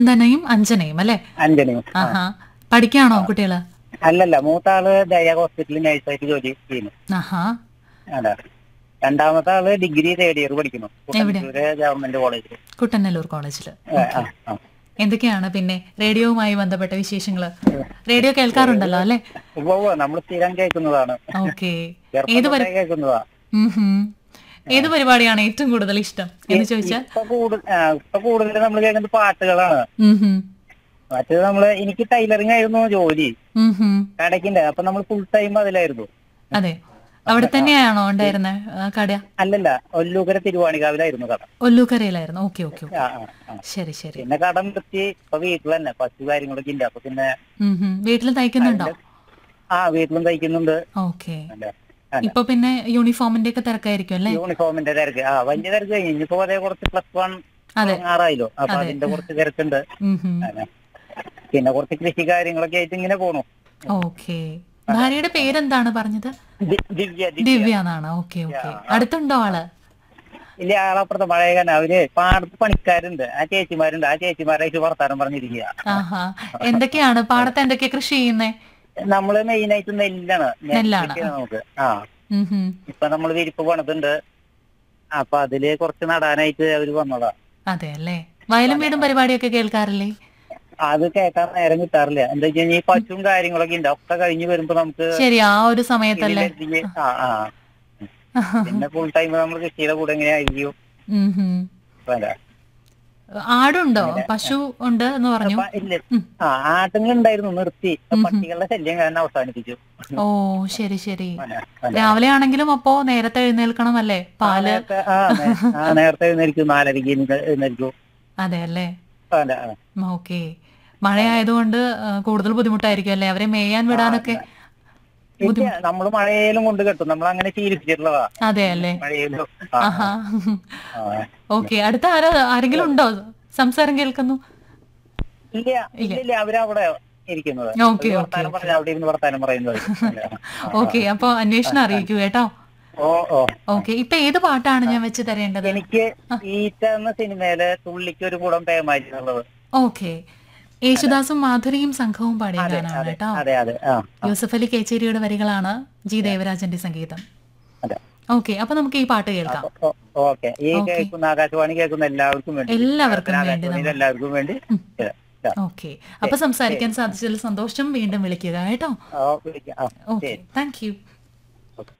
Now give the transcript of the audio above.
ധനയും അഞ്ജനയും അല്ലെ അഞ്ജനയും ആ. ആഹാ പഠിക്കാണോ കുട്ടികള് അല്ലല്ല മൂത്ത ആള് ദയ ഹോസ്പിറ്റലിൽ നഴ്സായിട്ട് ജോലി ചെയ്യുന്നു ആഹാ അതെ രണ്ടാമത്തെ ആള് ഡിഗ്രി തേർഡ് ഇയർ പഠിക്കുന്നു എവിടെ? കുട്ടമ്പത്തൂര് ഗവൺമെന്റ് കോളേജിൽ കുട്ടനല്ലൂർ കോളേജില് എന്തൊക്കെയാണ് പിന്നെ റേഡിയോവുമായി ബന്ധപ്പെട്ട വിശേഷങ്ങള് റേഡിയോ കേൾക്കാറുണ്ടല്ലോ അല്ലെ നമ്മൾ സ്ഥിരം കേൾക്കുന്നതാണ് ഓക്കെ ചെറുപ്പം ഏത് പരി തൊട്ടേ കേൾക്കുന്നതാ ഉം ഹും. ഏത് പരിപാടിയാണ് ഏറ്റവും കൂടുതൽ ഇഷ്ടം എന്ന് ചോദിച്ചാൽ ഇപ്പൊ കൂടുതൽ ഇപ്പൊ കൂടുതൽ നമ്മൾ കേൾക്കുന്നത് പാട്ടുകളാണ് ഉം ഹും. മറ്റേത് നമ്മള് എനിക്ക് ടൈലറിംഗ് ആയിരുന്നു ജോലി ഉം ഹും. കടയ്ക്കിന്റെ അപ്പൊ നമ്മൾ ഫുൾ ടൈം അതിലായിരുന്നു അതെ അവിടെ തന്നെയാണോ ഉണ്ടായിരുന്നെ ആ, കട അല്ലല്ല ഒല്ലൂക്കര തിരുവാണിക്കാവിലായിരുന്നു കട ഒല്ലൂക്കരയിലായിരുന്നു ഓക്കെ ഓക്കെ ഓക്കെ ആ, ആ, ആ. ശരി ശരി പിന്നെ കട നിർത്തി ഇപ്പൊ വീട്ടിൽ തന്നെ പശു കാര്യങ്ങളൊക്കെ ഉണ്ട് അപ്പൊ പിന്നെ ഉം ഹും. വീട്ടിൽ തയ്ക്കുന്നുണ്ടോ ആ വീട്ടിലും തയ്ക്കുന്നുണ്ട് ഓക്കെ അല്ല അല്ല. ഇപ്പൊ പിന്നെ യൂണിഫോമിന്റെ ഒക്കെ തിരക്കായിരിക്കും അല്ലേ യൂണിഫോമിന്റെ തിരക്ക് ആ വലിയ തിരക്ക് കഴിഞ്ഞു ഇനിയിപ്പോ അതേ കുറച്ച് പ്ലസ് വൺ അതെ ആറായില്ലോ അപ്പൊ അതെ. അതിന്റെ കുറച്ച് തിരക്കുണ്ട് ഉം ഹും. അതെ. പിന്നെ കുറച്ച് കൃഷി കാര്യങ്ങളൊക്കെ ആയിട്ട് ഇങ്ങനെ പോണു ഓക്കെ ഭാര്യയുടെ പേരെന്താണ് പറഞ്ഞത് ദി- ദിവ്യ ദിവ്യ ദിവ്യ എന്നാണ് ഓക്കെ ഓക്കെ അടുത്തുണ്ടോ ആള് ഇല്ല ആളപ്പുറത്ത് മഴയകാല അവര് പാടത്ത് പണിക്കാരുണ്ട് ആ ചേച്ചിമാരുണ്ട് ആ ചേച്ചിമാരായിട്ട് വർത്താനം പറഞ്ഞിരിക്കുക ആഹാ എന്തൊക്കെയാണ് പാടത്ത് എന്തൊക്കെയാ കൃഷി ചെയ്യുന്നേ നമ്മള് മെയിൻ ആയിട്ട് നെല്ലാണ് നെല്ല് നെല്ലാണ്. കൃഷിയാണ് നമുക്ക് ആ ഉം ഹും. ഇപ്പൊ നമ്മള് വിരിപ്പ് പണിതുണ്ട് അപ്പൊ അതില് കുറച്ച് നടാനായിട്ട് അവര് വന്നതാ അതെ അല്ലേ വയലും വീടും പരിപാടിയൊക്കെ കേൾക്കാറില്ലേ അത് കേൾക്കാൻ നേരം കിട്ടാറില്ല എന്താ വെച്ച് കഴിഞ്ഞാൽ ഈ പശുവും കാര്യങ്ങളൊക്കെ ഉണ്ട് ഒക്കെ കഴിഞ്ഞ് വരുമ്പോ നമുക്ക് ശരി ആ ഒരു സമയത്തല്ലേ ഇതിലേക്ക് ആ ആ പിന്നെ ഫുൾ ടൈം നമ്മൾ കൃഷിയുടെ കൂടെ എങ്ങനെ ആയിരിക്കും ഉം ഹും. അല്ല. ആടുണ്ടോ പശു ഉണ്ട് എന്ന് പറഞ്ഞു അപ്പൊ ഇല്ല ആ ആട്ടുങ്ങൾ ഉണ്ടായിരുന്നു നിർത്തി ഇപ്പൊ പട്ടികളുടെ ശല്യം കാരണം അവസാനിപ്പിച്ചു ഓ ശരി ശരി അല്ല, അല്ല. രാവിലെ ആണെങ്കിലും അപ്പോ നേരത്തെ എഴുന്നേൽക്കണം അല്ലേ പാല് നേരത്തെ ആ നേ- ആ, നേരത്തെ എഴുന്നേൽക്കും നാലരയ്ക്ക് എഴുന്നേ- എഴുന്നേൽക്കും അതെ അല്ലേ അല്ല, ആ. ഓക്കെ മഴയായതുകൊണ്ട് ആ, കൂടുതൽ ബുദ്ധിമുട്ടായിരിക്കും അല്ലേ അവരെ മേയാൻ വിടാനൊക്കെ ഇല്ല നമ്മള് മഴയിലും കൊണ്ട് കെട്ടും നമ്മൾ അങ്ങനെ ശീലിപ്പിച്ചിട്ടുള്ളതാ അതെ അല്ലേ മഴയിലും ആ, ആഹാ ആ. ഓക്കെ അടുത്ത ആരോ ആരെങ്കിലും ഉണ്ടോ സംസാരം കേൾക്കുന്നു ഇല്ല ഇല്ല ഇല്ല അവരവിടെ ഇരിക്കുന്നത് ഓക്കെ, അവര് ഓക്കെ, വർത്താനം പറഞ്ഞ അവിടെ ഇരുന്ന് വർത്താനം പറയുന്നത് അല്ല. ഓക്കെ അപ്പൊ അന്വേഷണം അറിയിക്കൂ കേട്ടോ ഓ ഓ ഓക്കെ ഇപ്പൊ ഏത് പാട്ടാണ് ഞാൻ വെച്ച് തരേണ്ടത് എനിക്ക് ഈറ്റ എന്ന സിനിമയില് തുള്ളിക്ക് ഒരു കൂടം പേമാരി എന്നുള്ളത് ഓക്കെ യേശുദാസും മാധുരിയും സംഘവും പാടിയ അതെ ഗാനമാണ് അതെ കേട്ടോ അതെ അതെ ആ യൂസഫ് അലി കേച്ചേരിയുടെ വരികളാണ് ജി ദേവരാജന്റെ സംഗീതം അതെ ഓക്കെ അപ്പൊ നമുക്ക് ഈ പാട്ട് കേൾക്കാം ഓ- ഓക്കെ ഈ കേൾക്കുന്ന ആകാശവാണി കേൾക്കുന്ന എല്ലാവർക്കും വേണ്ടി എല്ലാവർക്കും വേണ്ടി ആകാശവാണിയിൽ എല്ലാവർക്കും വേണ്ടി ഇതാ, ഇതാ. ഓക്കെ അപ്പൊ സംസാരിക്കാൻ സാധിച്ചതിൽ സന്തോഷം വീണ്ടും വിളിക്കുക കേട്ടോ ഓ, വിളിക്കാം. ആ, ഓക്കെ താങ്ക് യു